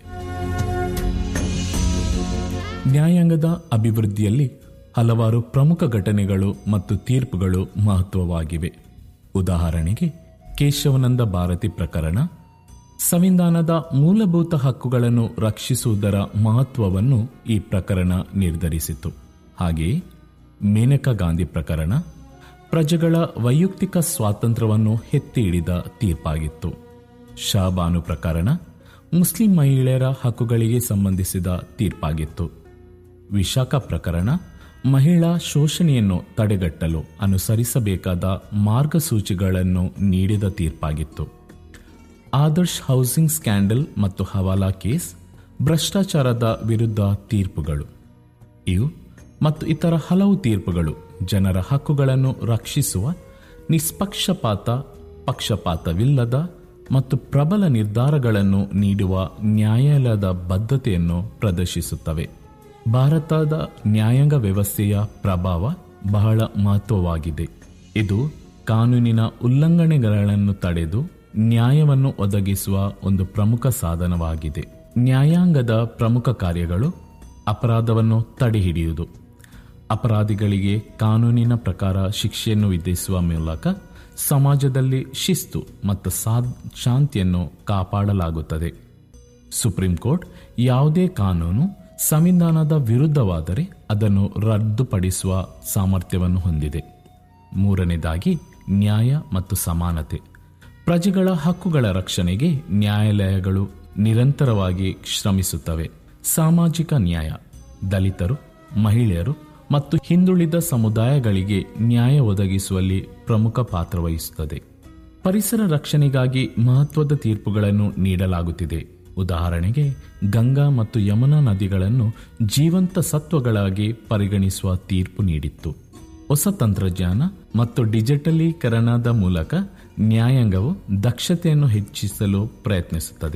ನ್ಯಾಯಾಂಗದ ಅಭಿವೃದ್ಧಿಯಲ್ಲಿ ಹಲವಾರು ಪ್ರಮುಖ ಘಟನೆಗಳು ಮತ್ತು ತೀರ್ಪುಗಳು ಮಹತ್ವವಾಗಿವೆ ಉದಾಹರಣೆಗೆ ಕೇಶವನಂದ ಭಾರತಿ ಪ್ರಕರಣ ಸಂವಿಧಾನದ ಮೂಲಭೂತ ಹಕ್ಕುಗಳನ್ನು ರಕ್ಷಿಸುವುದರ ಮಹತ್ವವನ್ನು ಈ ಪ್ರಕರಣ ನಿರ್ಧರಿಸಿತು ಹಾಗೆಯೇ ಮೇನಕಾ ಗಾಂಧಿ ಪ್ರಕರಣ ಪ್ರಜೆಗಳ ವೈಯಕ್ತಿಕ ಸ್ವಾತಂತ್ರ್ಯವನ್ನು ಎತ್ತಿ ಹಿಡಿದ ತೀರ್ಪಾಗಿತ್ತು ಶಾಬಾನು ಪ್ರಕರಣ ಮುಸ್ಲಿಂ ಮಹಿಳೆಯರ ಹಕ್ಕುಗಳಿಗೆ ಸಂಬಂಧಿಸಿದ ತೀರ್ಪಾಗಿತ್ತು ವಿಶಾಖ ಪ್ರಕರಣ ಮಹಿಳಾ ಶೋಷಣೆಯನ್ನು ತಡೆಗಟ್ಟಲು ಅನುಸರಿಸಬೇಕಾದ ಮಾರ್ಗಸೂಚಿಗಳನ್ನು ನೀಡಿದ ತೀರ್ಪಾಗಿತ್ತು ಆದರ್ಶ್ ಹೌಸಿಂಗ್ ಸ್ಕ್ಯಾಂಡಲ್ ಮತ್ತು ಹವಾಲಾ ಕೇಸ್ ಭ್ರಷ್ಟಾಚಾರದ ವಿರುದ್ಧ ತೀರ್ಪುಗಳು ಇವು ಮತ್ತು ಇತರ ಹಲವು ತೀರ್ಪುಗಳು ಜನರ ಹಕ್ಕುಗಳನ್ನು ರಕ್ಷಿಸುವ ನಿಷ್ಪಕ್ಷಪಾತ ಪಕ್ಷಪಾತವಿಲ್ಲದ ಮತ್ತು ಪ್ರಬಲ ನಿರ್ಧಾರಗಳನ್ನು ನೀಡುವ ನ್ಯಾಯಾಲಯದ ಬದ್ಧತೆಯನ್ನು ಪ್ರದರ್ಶಿಸುತ್ತವೆ ಭಾರತದ ನ್ಯಾಯಾಂಗ ವ್ಯವಸ್ಥೆಯ ಪ್ರಭಾವ ಬಹಳ ಮಹತ್ವವಾಗಿದೆ ಇದು ಕಾನೂನಿನ ಉಲ್ಲಂಘನೆಗಳನ್ನು ತಡೆದು ನ್ಯಾಯವನ್ನು ಒದಗಿಸುವ ಒಂದು ಪ್ರಮುಖ ಸಾಧನವಾಗಿದೆ ನ್ಯಾಯಾಂಗದ ಪ್ರಮುಖ ಕಾರ್ಯಗಳು ಅಪರಾಧವನ್ನು ತಡೆಹಿಡಿಯುವುದು ಅಪರಾಧಿಗಳಿಗೆ ಕಾನೂನಿನ ಪ್ರಕಾರ ಶಿಕ್ಷೆಯನ್ನು ವಿಧಿಸುವ ಮೂಲಕ ಸಮಾಜದಲ್ಲಿ ಶಿಸ್ತು ಮತ್ತು ಸಾ- ಶಾಂತಿಯನ್ನು ಕಾಪಾಡಲಾಗುತ್ತದೆ ಸುಪ್ರೀಂ ಕೋರ್ಟ್ ಯಾವುದೇ ಕಾನೂನು ಸಂವಿಧಾನದ ವಿರುದ್ಧವಾದರೆ ಅದನ್ನು ರದ್ದುಪಡಿಸುವ ಸಾಮರ್ಥ್ಯವನ್ನು ಹೊಂದಿದೆ ಮೂರನೇದಾಗಿ ನ್ಯಾಯ ಮತ್ತು ಸಮಾನತೆ ಪ್ರಜೆಗಳ ಹಕ್ಕುಗಳ ರಕ್ಷಣೆಗೆ ನ್ಯಾಯಾಲಯಗಳು ನಿರಂತರವಾಗಿ ಶ್ರಮಿಸುತ್ತವೆ ಸಾಮಾಜಿಕ ನ್ಯಾಯ ದಲಿತರು ಮಹಿಳೆಯರು ಮತ್ತು ಹಿಂದುಳಿದ ಸಮುದಾಯಗಳಿಗೆ ನ್ಯಾಯ ಒದಗಿಸುವಲ್ಲಿ ಪ್ರಮುಖ ಪಾತ್ರ ವಹಿಸುತ್ತದೆ ಪರಿಸರ ರಕ್ಷಣೆಗಾಗಿ ಮಹತ್ವದ ತೀರ್ಪುಗಳನ್ನು ನೀಡಲಾಗುತ್ತಿದೆ ಉದಾಹರಣೆಗೆ ಗಂಗಾ ಮತ್ತು ಯಮುನಾ ನದಿಗಳನ್ನು ಜೀವಂತ ಸತ್ವಗಳಾಗಿ ಪರಿಗಣಿಸುವ ತೀರ್ಪು ನೀಡಿತ್ತು ಹೊಸ ತಂತ್ರಜ್ಞಾನ ಮತ್ತು ಡಿಜಿಟಲೀಕರಣದ ಮೂಲಕ ನ್ಯಾಯಾಂಗವು ದಕ್ಷತೆಯನ್ನು ಹೆಚ್ಚಿಸಲು ಪ್ರಯತ್ನಿಸುತ್ತದೆ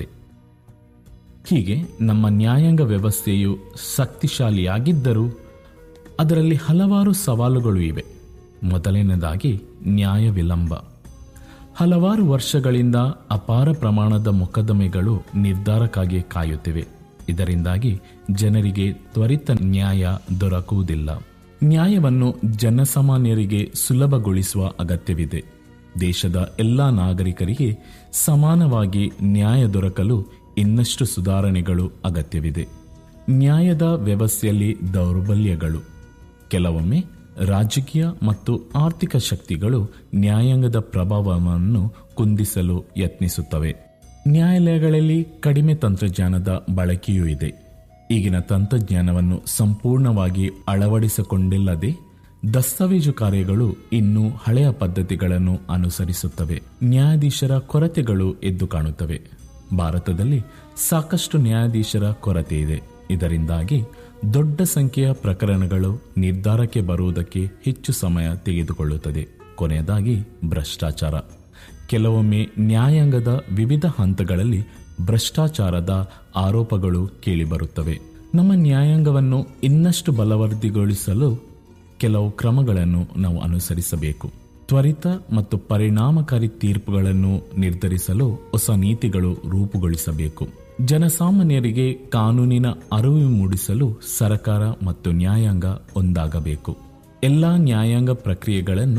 ಹೀಗೆ ನಮ್ಮ ನ್ಯಾಯಾಂಗ ವ್ಯವಸ್ಥೆಯು ಶಕ್ತಿಶಾಲಿಯಾಗಿದ್ದರೂ ಅದರಲ್ಲಿ ಹಲವಾರು ಸವಾಲುಗಳು ಇವೆ ಮೊದಲನೇದಾಗಿ ನ್ಯಾಯ ವಿಳಂಬ ಹಲವಾರು ವರ್ಷಗಳಿಂದ ಅಪಾರ ಪ್ರಮಾಣದ ಮೊಕದ್ದಮೆಗಳು ನಿರ್ಧಾರಕ್ಕಾಗಿ ಕಾಯುತ್ತಿವೆ ಇದರಿಂದಾಗಿ ಜನರಿಗೆ ತ್ವರಿತ ನ್ಯಾಯ ದೊರಕುವುದಿಲ್ಲ ನ್ಯಾಯವನ್ನು ಜನಸಾಮಾನ್ಯರಿಗೆ ಸುಲಭಗೊಳಿಸುವ ಅಗತ್ಯವಿದೆ ದೇಶದ ಎಲ್ಲ ನಾಗರಿಕರಿಗೆ ಸಮಾನವಾಗಿ ನ್ಯಾಯ ದೊರಕಲು ಇನ್ನಷ್ಟು ಸುಧಾರಣೆಗಳು ಅಗತ್ಯವಿದೆ ನ್ಯಾಯದ ವ್ಯವಸ್ಥೆಯಲ್ಲಿ ದೌರ್ಬಲ್ಯಗಳು ಕೆಲವೊಮ್ಮೆ ರಾಜಕೀಯ ಮತ್ತು ಆರ್ಥಿಕ ಶಕ್ತಿಗಳು ನ್ಯಾಯಾಂಗದ ಪ್ರಭಾವವನ್ನು ಕುಂದಿಸಲು ಯತ್ನಿಸುತ್ತವೆ ನ್ಯಾಯಾಲಯಗಳಲ್ಲಿ ಕಡಿಮೆ ತಂತ್ರಜ್ಞಾನದ ಬಳಕೆಯೂ ಇದೆ ಈಗಿನ ತಂತ್ರಜ್ಞಾನವನ್ನು ಸಂಪೂರ್ಣವಾಗಿ ಅಳವಡಿಸಿಕೊಂಡಿಲ್ಲದೆ ದಸ್ತಾವೇಜು ಕಾರ್ಯಗಳು ಇನ್ನೂ ಹಳೆಯ ಪದ್ಧತಿಗಳನ್ನು ಅನುಸರಿಸುತ್ತವೆ ನ್ಯಾಯಾಧೀಶರ ಕೊರತೆಗಳು ಎದ್ದು ಕಾಣುತ್ತವೆ ಭಾರತದಲ್ಲಿ ಸಾಕಷ್ಟು ನ್ಯಾಯಾಧೀಶರ ಕೊರತೆ ಇದೆ ಇದರಿಂದಾಗಿ ದೊಡ್ಡ ಸಂಖ್ಯೆಯ ಪ್ರಕರಣಗಳು ನಿರ್ಧಾರಕ್ಕೆ ಬರುವುದಕ್ಕೆ ಹೆಚ್ಚು ಸಮಯ ತೆಗೆದುಕೊಳ್ಳುತ್ತದೆ ಕೊನೆಯದಾಗಿ ಭ್ರಷ್ಟಾಚಾರ ಕೆಲವೊಮ್ಮೆ ನ್ಯಾಯಾಂಗದ ವಿವಿಧ ಹಂತಗಳಲ್ಲಿ ಭ್ರಷ್ಟಾಚಾರದ ಆರೋಪಗಳು ಕೇಳಿಬರುತ್ತವೆ ನಮ್ಮ ನ್ಯಾಯಾಂಗವನ್ನು ಇನ್ನಷ್ಟು ಬಲವರ್ಧಿಗೊಳಿಸಲು ಕೆಲವು ಕ್ರಮಗಳನ್ನು ನಾವು ಅನುಸರಿಸಬೇಕು ತ್ವರಿತ ಮತ್ತು ಪರಿಣಾಮಕಾರಿ ತೀರ್ಪುಗಳನ್ನು ನಿರ್ಧರಿಸಲು ಹೊಸ ನೀತಿಗಳು ರೂಪುಗೊಳಿಸಬೇಕು ಜನಸಾಮಾನ್ಯರಿಗೆ ಕಾನೂನಿನ ಅರಿವು ಮೂಡಿಸಲು ಸರ್ಕಾರ ಮತ್ತು ನ್ಯಾಯಾಂಗ ಒಂದಾಗಬೇಕು ಎಲ್ಲಾ ನ್ಯಾಯಾಂಗ ಪ್ರಕ್ರಿಯೆಗಳನ್ನು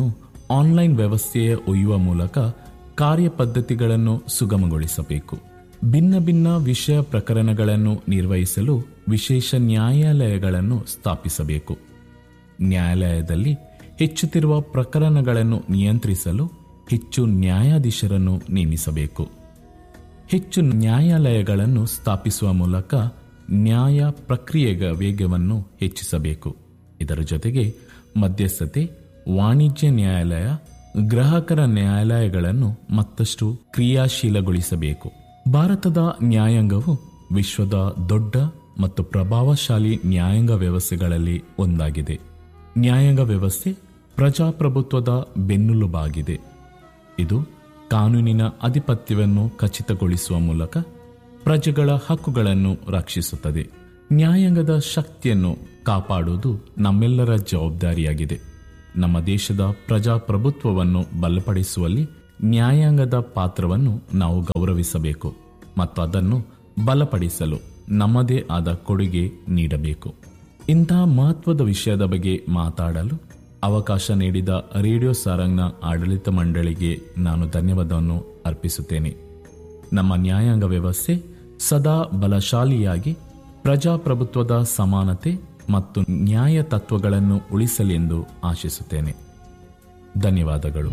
ಆನ್ಲೈನ್ ವ್ಯವಸ್ಥೆಯ ಒಯ್ಯುವ ಮೂಲಕ ಕಾರ್ಯಪದ್ಧತಿಗಳನ್ನು ಸುಗಮಗೊಳಿಸಬೇಕು ಭಿನ್ನ ಭಿನ್ನ ವಿಷಯ ಪ್ರಕರಣಗಳನ್ನು ನಿರ್ವಹಿಸಲು ವಿಶೇಷ ನ್ಯಾಯಾಲಯಗಳನ್ನು ಸ್ಥಾಪಿಸಬೇಕು ನ್ಯಾಯಾಲಯದಲ್ಲಿ ಹೆಚ್ಚುತ್ತಿರುವ ಪ್ರಕರಣಗಳನ್ನು ನಿಯಂತ್ರಿಸಲು ಹೆಚ್ಚು ನ್ಯಾಯಾಧೀಶರನ್ನು ನೇಮಿಸಬೇಕು ಹೆಚ್ಚು ನ್ಯಾಯಾಲಯಗಳನ್ನು ಸ್ಥಾಪಿಸುವ ಮೂಲಕ ನ್ಯಾಯ ಪ್ರಕ್ರಿಯೆಯ ವೇಗವನ್ನು ಹೆಚ್ಚಿಸಬೇಕು ಇದರ ಜೊತೆಗೆ ಮಧ್ಯಸ್ಥತೆ ವಾಣಿಜ್ಯ ನ್ಯಾಯಾಲಯ ಗ್ರಾಹಕರ ನ್ಯಾಯಾಲಯಗಳನ್ನು ಮತ್ತಷ್ಟು ಕ್ರಿಯಾಶೀಲಗೊಳಿಸಬೇಕು ಭಾರತದ ನ್ಯಾಯಾಂಗವು ವಿಶ್ವದ ದೊಡ್ಡ ಮತ್ತು ಪ್ರಭಾವಶಾಲಿ ನ್ಯಾಯಾಂಗ ವ್ಯವಸ್ಥೆಗಳಲ್ಲಿ ಒಂದಾಗಿದೆ ನ್ಯಾಯಾಂಗ ವ್ಯವಸ್ಥೆ ಪ್ರಜಾಪ್ರಭುತ್ವದ ಬೆನ್ನೆಲುಬಾಗಿದೆ ಇದು ಕಾನೂನಿನ ಅಧಿಪತ್ಯವನ್ನು ಖಚಿತಗೊಳಿಸುವ ಮೂಲಕ ಪ್ರಜೆಗಳ ಹಕ್ಕುಗಳನ್ನು ರಕ್ಷಿಸುತ್ತದೆ ನ್ಯಾಯಾಂಗದ ಶಕ್ತಿಯನ್ನು ಕಾಪಾಡುವುದು ನಮ್ಮೆಲ್ಲರ ಜವಾಬ್ದಾರಿಯಾಗಿದೆ ನಮ್ಮ ದೇಶದ ಪ್ರಜಾಪ್ರಭುತ್ವವನ್ನು ಬಲಪಡಿಸುವಲ್ಲಿ ನ್ಯಾಯಾಂಗದ ಪಾತ್ರವನ್ನು ನಾವು ಗೌರವಿಸಬೇಕು ಮತ್ತು ಅದನ್ನು ಬಲಪಡಿಸಲು ನಮ್ಮದೇ ಆದ ಕೊಡುಗೆ ನೀಡಬೇಕು ಇಂತಹ ಮಹತ್ವದ ವಿಷಯದ ಬಗ್ಗೆ ಮಾತಾಡಲು ಅವಕಾಶ ನೀಡಿದ ರೇಡಿಯೋ ಸಾರಂಗ್ನ ಆಡಳಿತ ಮಂಡಳಿಗೆ ನಾನು ಧನ್ಯವಾದವನ್ನು ಅರ್ಪಿಸುತ್ತೇನೆ ನಮ್ಮ ನ್ಯಾಯಾಂಗ ವ್ಯವಸ್ಥೆ ಸದಾ ಬಲಶಾಲಿಯಾಗಿ ಪ್ರಜಾಪ್ರಭುತ್ವದ ಸಮಾನತೆ ಮತ್ತು ನ್ಯಾಯ ತತ್ವಗಳನ್ನು ಉಳಿಸಲೆಂದು ಆಶಿಸುತ್ತೇನೆ ಧನ್ಯವಾದಗಳು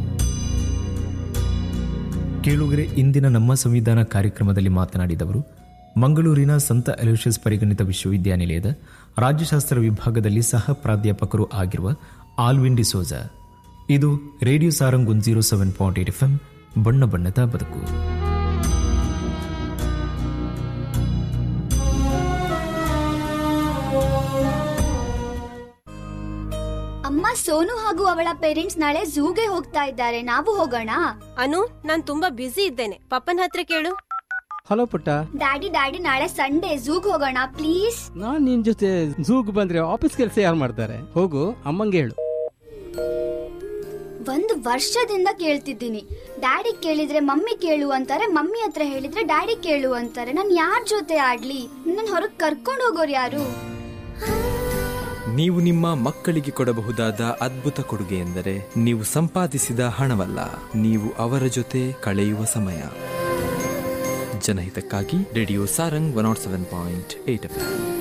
ಕೇಳುಗರೆ ಇಂದಿನ ನಮ್ಮ ಸಂವಿಧಾನ ಕಾರ್ಯಕ್ರಮದಲ್ಲಿ ಮಾತನಾಡಿದವರು ಮಂಗಳೂರಿನ ಸಂತ ಅಲೋಷಿಯಸ್ ಪರಿಗಣಿತ ವಿಶ್ವವಿದ್ಯಾನಿಲಯದ ರಾಜ್ಯಶಾಸ್ತ್ರ ವಿಭಾಗದಲ್ಲಿ ಸಹ ಪ್ರಾಧ್ಯಾಪಕರು ಆಗಿರುವ ಆಲ್ವಿನ್ ಡಿಸೋಜ ಇದು radio Sarang one zero seven point eight F M ಬಣ್ಣ ಬಣ್ಣದ ಬದುಕು ಅಮ್ಮ ಸೋನು ಹಾಗೂ ಅವಳ ಪೇರೆಂಟ್ಸ್ ನಾಳೆ ಝೂಗೆ ಹೋಗ್ತಾ ಇದ್ದಾರೆ ನಾವು ಹೋಗೋಣ ಅನು ನಾನ್ ತುಂಬಾ ಬ್ಯುಸಿ ಇದ್ದೇನೆ ಪಪ್ಪನ ಹತ್ರ ಕೇಳು ಹಲೋ ಪುಟ್ಟ ಡ್ಯಾಡಿ ಡ್ಯಾಡಿ ನಾಳೆ ಸಂಡೇ ಝೂಗ್ ಹೋಗೋಣ ಪ್ಲೀಸ್ ನಾನ್ ನಿನ್ ಜೊತೆ ಝೂಗ್ ಬಂದ್ರೆ ಆಫೀಸ್ ಕೆಲಸ ಯಾರು ಮಾಡ್ತಾರೆ ಹೋಗು ಅಮ್ಮಂಗೆ ಹೇಳು ಒಂದು ವರ್ಷದಿಂದ ಕೇಳ್ತಿದ್ದೀನಿ ಡ್ಯಾಡಿ ಕೇಳಿದ್ರೆ ಮಮ್ಮಿ ಕೇಳು ಅಂತಾರೆ ಮಮ್ಮಿ ಹತ್ರ ಹೇಳಿದ್ರೆ ಡ್ಯಾಡಿ ಕೇಳು ಅಂತಾರೆ ನಾನು ಯಾರ ಜೊತೆ ಆಡ್ಲಿ ನನ್ನ ಹೊರಗ್ ಕರ್ಕೊಂಡು ಹೋಗೋರು ಯಾರು ನೀವು ನಿಮ್ಮ ಮಕ್ಕಳಿಗೆ ಕೊಡಬಹುದಾದ ಅದ್ಭುತ ಕೊಡುಗೆ ಎಂದರೆ ನೀವು ಸಂಪಾದಿಸಿದ ಹಣವಲ್ಲ ನೀವು ಅವರ ಜೊತೆ ಕಳೆಯುವ ಸಮಯ ಜನಹಿತಕ್ಕಾಗಿ radio Sarang one naught seven point eight F